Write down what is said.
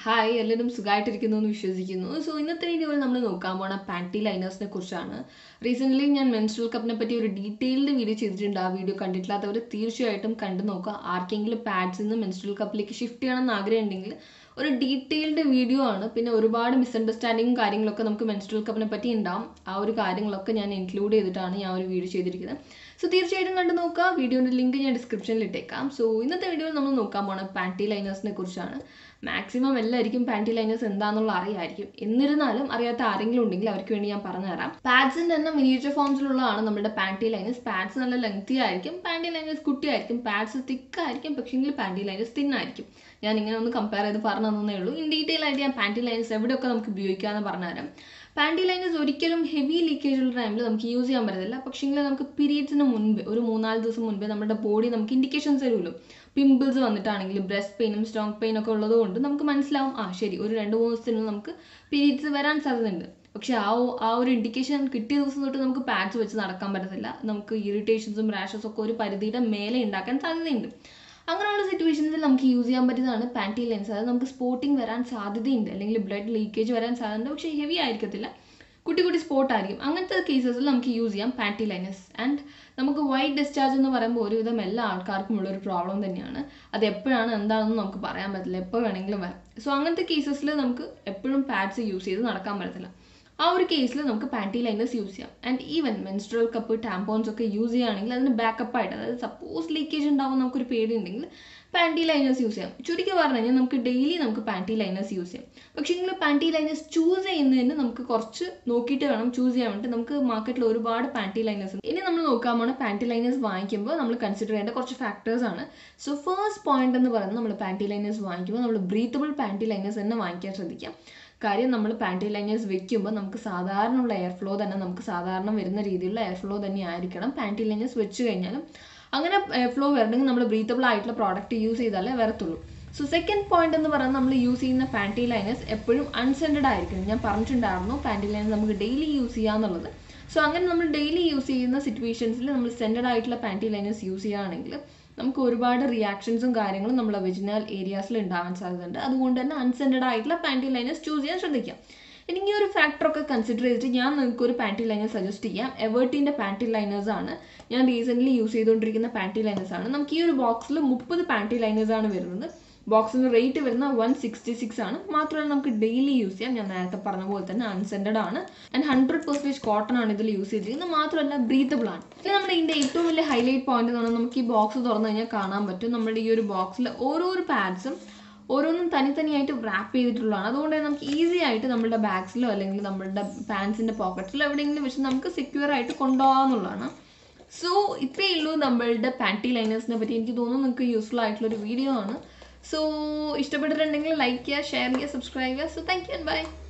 hi എല്ലാവരും സുഖമായിട്ടിരിക്കുന്നു എന്ന് വിശ്വസിക്കുന്നു സോ ഇന്നത്തെ വീഡിയോയിൽ നമ്മൾ നോക്കാൻ പോണ പാൻറ്റി ലൈനേഴ്സിനെ കുറിച്ചാണ് റീസെൻ്റ്ലി ഞാൻ മെൻസ്ട്രൽ കപ്പിനെ പറ്റി ഒരു ഡീറ്റെയിൽഡ് വീഡിയോ ചെയ്തിട്ടുണ്ട് ആ വീഡിയോ കണ്ടിട്ടില്ലാത്തവർ തീർച്ചയായിട്ടും കണ്ടു നോക്കുക ആർക്കെങ്കിലും പാഡ്സിൽ നിന്ന് മെൻസ്ട്രൽ കപ്പിലേക്ക് ഷിഫ്റ്റ് ചെയ്യണമെന്ന് ആഗ്രഹമുണ്ടെങ്കിൽ ഒരു ഡീറ്റെയിൽഡ് വീഡിയോ ആണ് പിന്നെ ഒരുപാട് മിസ്അണ്ടർസ്റ്റാൻഡിങ്ങും കാര്യങ്ങളൊക്കെ നമുക്ക് മെൻസ്ട്രൽ കപ്പിനെ പറ്റി ഉണ്ടാവും ആ ഒരു കാര്യങ്ങളൊക്കെ ഞാൻ ഇൻക്ലൂഡ് ചെയ്തിട്ടാണ് ഞാൻ ഒരു വീഡിയോ ചെയ്തിരിക്കുന്നത് സോ തീർച്ചയായിട്ടും കണ്ടു നോക്കുക വീഡിയോയുടെ ലിങ്ക് ഞാൻ ഡിസ്ക്രിപ്ഷനിൽ ഇട്ടേക്കാം സോ ഇന്നത്തെ വീഡിയോയിൽ നമ്മൾ നോക്കാൻ പോണ പാൻറ്റി ലൈനേഴ്സിനെ കുറിച്ചാണ് മാക്സിമം എല്ലാവർക്കും പാൻറ്റി ലൈനേഴ്സ് എന്താണെന്നുള്ള അറിയായിരിക്കും എന്നിരുന്നാലും അറിയാത്ത ആരെങ്കിലും ഉണ്ടെങ്കിൽ അവർക്ക് വേണ്ടി ഞാൻ പറഞ്ഞുതരാം പാഡ്സിൻ്റെ തന്നെ മിനിയേച്ചർ ഫോംസിലുള്ളതാണ് നമ്മുടെ പാൻറ്റി ലൈനേഴ്സ് പാഡ്സ് നല്ല ലെങ്തി ആയിരിക്കും പാൻറ്റി ലൈനേഴ്സ് കുട്ടിയായിരിക്കും പാഡ്സ് തിക്ക് ആയിരിക്കും പക്ഷേങ്കിൽ പാൻറ്റി ലൈനേഴ്സ് തിൻ ആയിരിക്കും ഞാൻ ഇങ്ങനെ ഒന്ന് കമ്പയർ ചെയ്ത് പറഞ്ഞു തന്നേ ഉള്ളൂ ഇൻ ഡീറ്റെയിൽ ആയിട്ട് ഞാൻ പാൻറ്റി ലൈനേഴ്സ് എവിടെയൊക്കെ നമുക്ക് ഉപയോഗിക്കാമെന്ന് പറഞ്ഞുതരാം പാൻറ്റി ലൈനേഴ്സ് ഒരിക്കലും ഹെവി ലീക്കേജ് ഉള്ള ടൈമിൽ നമുക്ക് യൂസ് ചെയ്യാൻ പറ്റത്തില്ല പക്ഷേങ്കിൽ നമുക്ക് പീരീഡ്സിന് മുൻപ് ഒരു മൂന്നാല് ദിവസം മുൻപേ നമ്മുടെ ബോഡി നമുക്ക് ഇൻഡിക്കേഷൻസ് തരുമല്ലോ പിമ്പിൾസ് വന്നിട്ടാണെങ്കിലും ബ്രസ്റ്റ് പെയിനും സ്ട്രോങ് പെയിനും ഒക്കെ ഉള്ളത് കൊണ്ട് നമുക്ക് മനസ്സിലാവും ആ ശരി ഒരു രണ്ട് മൂന്ന് ദിവസത്തിനുള്ളിൽ നമുക്ക് പീരീഡ്സ് വരാൻ സാധ്യതയുണ്ട് പക്ഷെ ആ ഒ- ആ ഒരു ഇൻഡിക്കേഷൻ കിട്ടിയ ദിവസം തൊട്ട് നമുക്ക് പാഡ്സ് വെച്ച് നടക്കാൻ പറ്റത്തില്ല നമുക്ക് ഇറിറ്റേഷൻസും റാഷസും ഒക്കെ ഒരു പരിധിയുടെ മേലെ ഉണ്ടാക്കാൻ സാധ്യതയുണ്ട് അങ്ങനെയുള്ള സിറ്റുവേഷൻസിൽ നമുക്ക് യൂസ് ചെയ്യാൻ പറ്റുന്നതാണ് പാൻറ്റി ലെൻസ് അതായത് നമുക്ക് സ്പോട്ടിങ് വരാൻ സാധ്യതയുണ്ട് അല്ലെങ്കിൽ ബ്ലഡ് ലീക്കേജ് വരാൻ സാധ്യതയുണ്ട് പക്ഷേ ഹെവി ആയിരിക്കത്തില്ല കുട്ടി കുട്ടി സ്പോട്ട് ആയിരിക്കും അങ്ങനത്തെ കേസസിൽ നമുക്ക് യൂസ് ചെയ്യാം പാൻറ്റി ലൈനസ് ആൻഡ് നമുക്ക് വൈറ്റ് ഡിസ്ചാർജ് എന്ന് പറയുമ്പോൾ ഒരുവിധം എല്ലാ ആൾക്കാർക്കും ഉള്ള ഒരു പ്രോബ്ലം തന്നെയാണ് അത് എപ്പോഴാണ് എന്താണെന്ന് നമുക്ക് പറയാൻ പറ്റില്ല എപ്പോൾ വേണമെങ്കിലും വരാം സോ അങ്ങനത്തെ കേസസിൽ നമുക്ക് എപ്പോഴും പാഡ്സ് യൂസ് ചെയ്ത് നടക്കാൻ പറ്റത്തില്ല ആ ഒരു കേസിൽ നമുക്ക് പാൻറ്റി ലൈനേഴ്സ് യൂസ് ചെയ്യാം and even menstrual cup tampons ഒക്കെ യൂസ് ചെയ്യുകയാണെങ്കിൽ അതിന് ബാക്കപ്പ് ആയിട്ട് അതായത് സപ്പോസ് ലീക്കേജ് ഉണ്ടാവും നമുക്കൊരു പേടി ഉണ്ടെങ്കിൽ പാൻറ്റി ലൈനേഴ്സ് യൂസ് ചെയ്യാം ചുരുക്കി പറഞ്ഞു കഴിഞ്ഞാൽ നമുക്ക് ഡെയിലി നമുക്ക് പാൻറ്റി ലൈനേഴ്സ് യൂസ് ചെയ്യാം പക്ഷേ നിങ്ങൾ പാൻറ്റി ലൈനേഴ്സ് ചൂസ് ചെയ്യുന്നതിന് നമുക്ക് കുറച്ച് നോക്കിയിട്ട് വേണം ചൂസ് ചെയ്യാൻ വേണ്ടി നമുക്ക് മാർക്കറ്റിൽ ഒരുപാട് പാൻറ്റി ലൈനേഴ്സ് ഉണ്ട് ഇനി നമ്മൾ നോക്കാൻ പോണ പാൻറ്റി ലൈനേഴ്സ് വാങ്ങിക്കുമ്പോൾ നമ്മൾ കൺസിഡർ ചെയ്യേണ്ട കുറച്ച് ഫാക്ടേഴ്സ് ആണ് സോ ഫസ്റ്റ് പോയിന്റ് എന്ന് പറയുന്നത് നമ്മൾ പാൻറ്റി ലൈനേഴ്സ് വാങ്ങിക്കുമ്പോൾ നമ്മൾ ബ്രീത്തബിൾ പാൻറ്റി ലൈനേഴ്സ് തന്നെ വാങ്ങിക്കാൻ ശ്രദ്ധിക്കാം കാര്യം നമ്മൾ പാൻറ്റി ലൈനേഴ്സ് വെക്കുമ്പോൾ നമുക്ക് സാധാരണ ഉള്ള എയർ ഫ്ലോ തന്നെ നമുക്ക് സാധാരണ വരുന്ന രീതിയിലുള്ള എയർ ഫ്ലോ തന്നെ ആയിരിക്കണം പാൻറ്റി ലൈനേഴ്സ് വെച്ച് കഴിഞ്ഞാലും അങ്ങനെ എയർ ഫ്ലോ വരണമെങ്കിൽ നമ്മൾ ബ്രീത്തബിൾ ആയിട്ടുള്ള പ്രോഡക്റ്റ് യൂസ് ചെയ്താലേ വരത്തുള്ളൂ സോ സെക്കൻഡ് പോയിന്റ് എന്ന് പറയുന്നത് നമ്മൾ യൂസ് ചെയ്യുന്ന പാൻറ്റി ലൈനേഴ്സ് എപ്പോഴും അൺസെൻറ്റഡ് ആയിരിക്കണം ഞാൻ പറഞ്ഞിട്ടുണ്ടായിരുന്നു പാൻറ്റി ലൈനേഴ്സ് നമുക്ക് ഡെയിലി യൂസ് ചെയ്യാന്നുള്ളത് സോ അങ്ങനെ നമ്മൾ ഡെയിലി യൂസ് ചെയ്യുന്ന സിറ്റുവേഷൻസിൽ നമ്മൾ സെൻറ്റഡ് ആയിട്ടുള്ള പാൻറ്റി ലൈനേഴ്സ് യൂസ് ചെയ്യുകയാണെങ്കിൽ നമുക്ക് ഒരുപാട് റിയാക്ഷൻസും കാര്യങ്ങളും നമ്മളെ വെജിനൽ ഏരിയാസിൽ ഉണ്ടാവാൻ സാധ്യതയുണ്ട് അതുകൊണ്ട് തന്നെ അൺസെൻറ്റഡ് ആയിട്ടുള്ള പാൻറ്റി ലൈനേഴ്സ് ചൂസ് ചെയ്യാൻ ശ്രദ്ധിക്കാം എനിക്ക് ഈ ഒരു ഫാക്ടറൊക്കെ കൺസിഡർ ചെയ്തിട്ട് ഞാൻ നിങ്ങൾക്ക് ഒരു പാൻറ്റി ലൈനർ സജസ്റ്റ് ചെയ്യാം എവേർട്ടിൻ്റെ പാൻറ്റി ലൈനേഴ്സ് ആണ് ഞാൻ റീസെൻ്റ്ലി യൂസ് ചെയ്തുകൊണ്ടിരിക്കുന്ന പാൻറ്റി ലൈനേഴ്സ് ആണ് നമുക്ക് ഈ ഒരു ബോക്സിൽ മുപ്പത് പാൻറ്റി ലൈനേഴ്സ് ആണ് വരുന്നത് ബോക്സിന് റേറ്റ് വരുന്ന വൺ സിക്സ്റ്റി സിക്സ് ആണ് മാത്രമല്ല നമുക്ക് ഡെയിലി യൂസ് ചെയ്യാം ഞാൻ നേരത്തെ പറഞ്ഞ പോലെ തന്നെ അൺസെൻറ്റഡ് ആണ് ആൻഡ് ഹൺഡ്രഡ് പെർസെൻറ്റേജ് കോട്ടൺ ആണ് ഇതിൽ യൂസ് ചെയ്തിരിക്കുന്നത് മാത്രമല്ല ബ്രീത്തബിൾ ആണ് പിന്നെ നമ്മുടെ ഇതിൻ്റെ ഏറ്റവും വലിയ ഹൈലൈറ്റ് പോയിന്റ് എന്ന് പറഞ്ഞാൽ നമുക്ക് ഈ ബോക്സ് തുറന്നു കഴിഞ്ഞാൽ കാണാൻ പറ്റും നമ്മുടെ ഈ ഒരു ബോക്സിൽ ഓരോരോ പാഡ്സും ഓരോന്നും തനിത്തനിയായിട്ട് റാപ്പ് ചെയ്തിട്ടുള്ളതാണ് അതുകൊണ്ട് തന്നെ നമുക്ക് ഈസി ആയിട്ട് നമ്മുടെ ബാഗ്സിലോ അല്ലെങ്കിൽ നമ്മുടെ പാൻസിൻ്റെ പോക്കറ്റ്സിലോ എവിടെയെങ്കിലും വെച്ച് നമുക്ക് സെക്യൂർ ആയിട്ട് കൊണ്ടുപോകാമെന്നുള്ളതാണ് സോ ഇത്രയേ ഉള്ളൂ നമ്മളുടെ പാൻറ്റി ലൈനേഴ്സിനെ പറ്റി എനിക്ക് തോന്നുന്നു നിങ്ങൾക്ക് യൂസ്ഫുൾ ആയിട്ടുള്ള ഒരു വീഡിയോ ആണ് സോ ഇഷ്ടപ്പെട്ടിട്ടുണ്ടെങ്കിൽ ലൈക്ക് ചെയ്യുക ഷെയർ ചെയ്യുക സബ്സ്ക്രൈബ് ചെയ്യുക so thank you and by